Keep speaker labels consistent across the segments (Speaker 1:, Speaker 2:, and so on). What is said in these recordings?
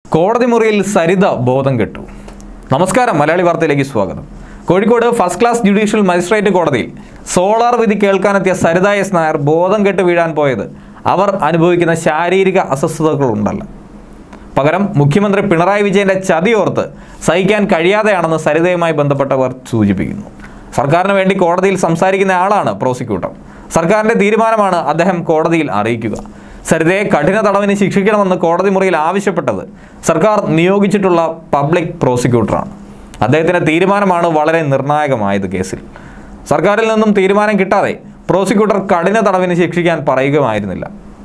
Speaker 1: കോടതി മുറിയിൽ സരിത ബോധം കെട്ടു നമസ്കാരം മലയാളി വാർത്തയിലേക്ക് സ്വാഗതം Kozhikode first class judicial magistrate കോടതിയിൽ സോളാർ വിധി കേൾക്കാനെത്തിയ സരിത എസ് നായർ ബോധം കെട്ട് വീഴാൻ പോയത് അവർ അനുഭവിക്കുന്ന ശാരീരിക അസ്വസ്ഥതകളുണ്ടല്ല പകരം മുഖ്യമന്ത്രി പിണറായി വിജയന്റെ ചതിയോർത്ത് സഹിക്കാൻ കഴിയാതെയാണെന്ന് സരിതയുമായി ബന്ധപ്പെട്ടവർ സൂചിപ്പിക്കുന്നു സർക്കാരിന് വേണ്ടി കോടതിയിൽ സംസാരിക്കുന്ന ആളാണ് പ്രോസിക്യൂട്ടർ സർക്കാരിന്റെ തീരുമാനമാണ് അദ്ദേഹം കോടതിയിൽ അറിയിക്കുക സരിതയെ കഠിന തടവിന് ശിക്ഷിക്കണമെന്ന് കോടതി മുറിയിൽ ആവശ്യപ്പെട്ടത് സർക്കാർ നിയോഗിച്ചിട്ടുള്ള പബ്ലിക് പ്രോസിക്യൂട്ടറാണ് അദ്ദേഹത്തിന്റെ തീരുമാനമാണ് വളരെ നിർണായകമായത് കേസിൽ സർക്കാരിൽ നിന്നും തീരുമാനം കിട്ടാതെ പ്രോസിക്യൂട്ടർ കഠിന തടവിന് ശിക്ഷിക്കാൻ പറയുകയുമായിരുന്നില്ല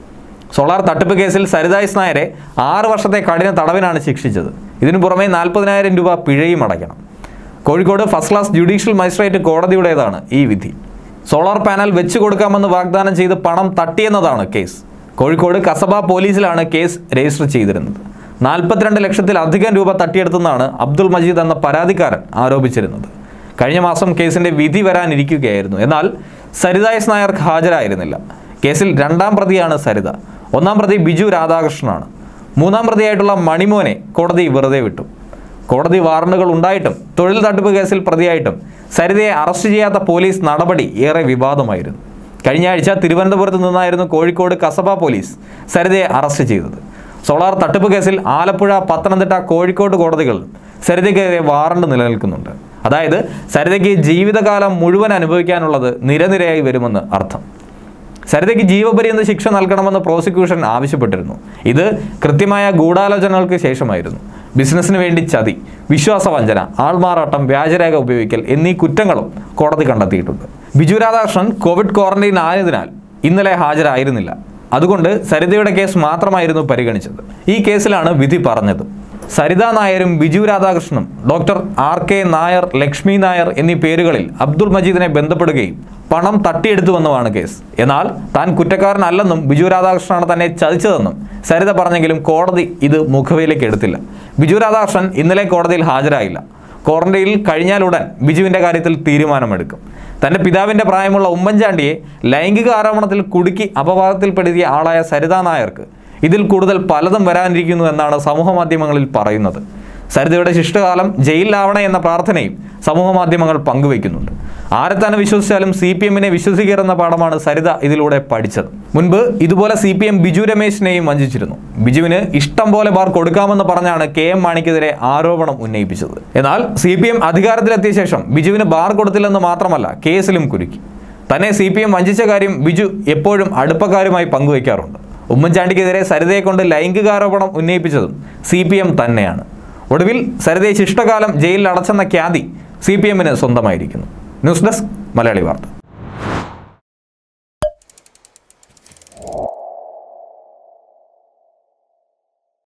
Speaker 1: സോളാർ തട്ടിപ്പ് കേസിൽ സരിതായസ് നായരെ ആറ് വർഷത്തെ കഠിന തടവിനാണ് ശിക്ഷിച്ചത് ഇതിനു പുറമെ നാൽപ്പതിനായിരം രൂപ പിഴയും അടയ്ക്കണം Kozhikode first class judicial magistrate കോടതിയുടേതാണ് ഈ വിധി സോളാർ പാനൽ വെച്ചു കൊടുക്കാമെന്ന് വാഗ്ദാനം ചെയ്ത് പണം തട്ടിയെന്നതാണ് കേസ് കോഴിക്കോട് കസബ പോലീസിലാണ് കേസ് രജിസ്റ്റർ ചെയ്തിരുന്നത് നാൽപ്പത്തിരണ്ട് ലക്ഷത്തിലധികം രൂപ തട്ടിയെടുത്തെന്നാണ് അബ്ദുൾ മജീദ് എന്ന പരാതിക്കാരൻ ആരോപിച്ചിരുന്നത് കഴിഞ്ഞ മാസം കേസിന്റെ വിധി വരാനിരിക്കുകയായിരുന്നു എന്നാൽ സരിത എസ് നായർ ഹാജരായിരുന്നില്ല കേസിൽ രണ്ടാം പ്രതിയാണ് സരിത ഒന്നാം പ്രതി ബിജു രാധാകൃഷ്ണനാണ് മൂന്നാം പ്രതിയായിട്ടുള്ള മണിമോനെ കോടതി വെറുതെ വിട്ടു കോടതി വാറണ്ടുകൾ ഉണ്ടായിട്ടും തൊഴിൽ തട്ടിപ്പ് കേസിൽ പ്രതിയായിട്ടും സരിതയെ അറസ്റ്റ് ചെയ്യാത്ത പോലീസ് നടപടി ഏറെ വിവാദമായിരുന്നു കഴിഞ്ഞ ആഴ്ച തിരുവനന്തപുരത്ത് നിന്നായിരുന്നു കോഴിക്കോട് കസബ പോലീസ് സരിതയെ അറസ്റ്റ് ചെയ്തത് സോളാർ തട്ടിപ്പ് കേസിൽ ആലപ്പുഴ പത്തനംതിട്ട കോഴിക്കോട് കോടതികൾ സരിതയ്ക്കെതിരെ വാറണ്ട് നിലനിൽക്കുന്നുണ്ട് അതായത് സരിതയ്ക്ക് ജീവിതകാലം മുഴുവൻ അനുഭവിക്കാനുള്ളത് നിരനിരയായി വരുമെന്ന് അർത്ഥം സരിതയ്ക്ക് ജീവപര്യന്ത ശിക്ഷ നൽകണമെന്ന് പ്രോസിക്യൂഷൻ ആവശ്യപ്പെട്ടിരുന്നു ഇത് കൃത്യമായ ഗൂഢാലോചനകൾക്ക് ശേഷമായിരുന്നു ബിസിനസ്സിന് വേണ്ടി ചതി വിശ്വാസവഞ്ചന ആൾമാറാട്ടം വ്യാജരേഖ ഉപയോഗിക്കൽ എന്നീ കുറ്റങ്ങളും കോടതി കണ്ടെത്തിയിട്ടുണ്ട് ബിജു രാധാകൃഷ്ണൻ കോവിഡ് ക്വാറന്റൈൻ ആയതിനാൽ ഇന്നലെ ഹാജരായിരുന്നില്ല അതുകൊണ്ട് സരിതയുടെ കേസ് മാത്രമായിരുന്നു പരിഗണിച്ചത് ഈ കേസിലാണ് വിധി പറഞ്ഞത് സരിത നായരും ബിജു രാധാകൃഷ്ണനും doctor R K Nair Lakshmi Nair എന്നീ പേരുകളിൽ അബ്ദുൾ മജീദിനെ ബന്ധപ്പെടുകയും പണം തട്ടിയെടുത്തുവെന്നുമാണ് കേസ് എന്നാൽ താൻ കുറ്റക്കാരനല്ലെന്നും ബിജു രാധാകൃഷ്ണനാണ് തന്നെ ചതിച്ചതെന്നും സരിത പറഞ്ഞെങ്കിലും കോടതി ഇത് മുഖവിലേക്ക് എടുത്തില്ല ബിജു രാധാകൃഷ്ണൻ ഇന്നലെ കോടതിയിൽ ഹാജരായില്ല ക്വാറന്റൈനിൽ കഴിഞ്ഞാലുടൻ ബിജുവിന്റെ കാര്യത്തിൽ തീരുമാനമെടുക്കും തന്റെ പിതാവിന്റെ പ്രായമുള്ള ഉമ്മൻചാണ്ടിയെ ലൈംഗിക ആരോപണത്തിൽ കുടുക്കി അപവാദത്തിൽപ്പെടുത്തിയ ആളായ സരിതാ നായർക്ക് ഇതിൽ കൂടുതൽ പലതും വരാനിരിക്കുന്നു എന്നാണ് സമൂഹ മാധ്യമങ്ങളിൽ പറയുന്നത് സരിതയുടെ ശിഷ്ടകാലം ജയിലിലാവണേ എന്ന പ്രാർത്ഥനയും സമൂഹ മാധ്യമങ്ങൾ പങ്കുവയ്ക്കുന്നുണ്ട് ആരെ തന്നെ വിശ്വസിച്ചാലും സി പി എമ്മിനെ വിശ്വസിക്കരുന്ന പാഠമാണ് സരിത ഇതിലൂടെ പഠിച്ചത് മുൻപ് ഇതുപോലെ സി പി എം ബിജു രമേശിനെയും വഞ്ചിച്ചിരുന്നു ബിജുവിന് ഇഷ്ടം പോലെ ബാർ കൊടുക്കാമെന്ന് പറഞ്ഞാണ് കെ എം മാണിക്കെതിരെ ആരോപണം ഉന്നയിപ്പിച്ചത് എന്നാൽ സി പി എം അധികാരത്തിലെത്തിയ ശേഷം ബിജുവിന് ബാർ കൊടുത്തില്ലെന്ന് മാത്രമല്ല കേസിലും കുരുക്കി തന്നെ സി പി എം വഞ്ചിച്ച കാര്യം ബിജു എപ്പോഴും അടുപ്പക്കാരുമായി പങ്കുവയ്ക്കാറുണ്ട് ഉമ്മൻചാണ്ടിക്കെതിരെ സരിതയെ കൊണ്ട് ലൈംഗികാരോപണം ഉന്നയിപ്പിച്ചതും സി പി എം തന്നെയാണ് ഒടുവിൽ സരിതയെ ശിഷ്ടകാലം ജയിലിൽ അടച്ചെന്ന ഖ്യാതി സി പി എമ്മിന് സ്വന്തമായിരിക്കുന്നു ന്യൂസ് ഡെസ്ക് മലയാളി വാർത്ത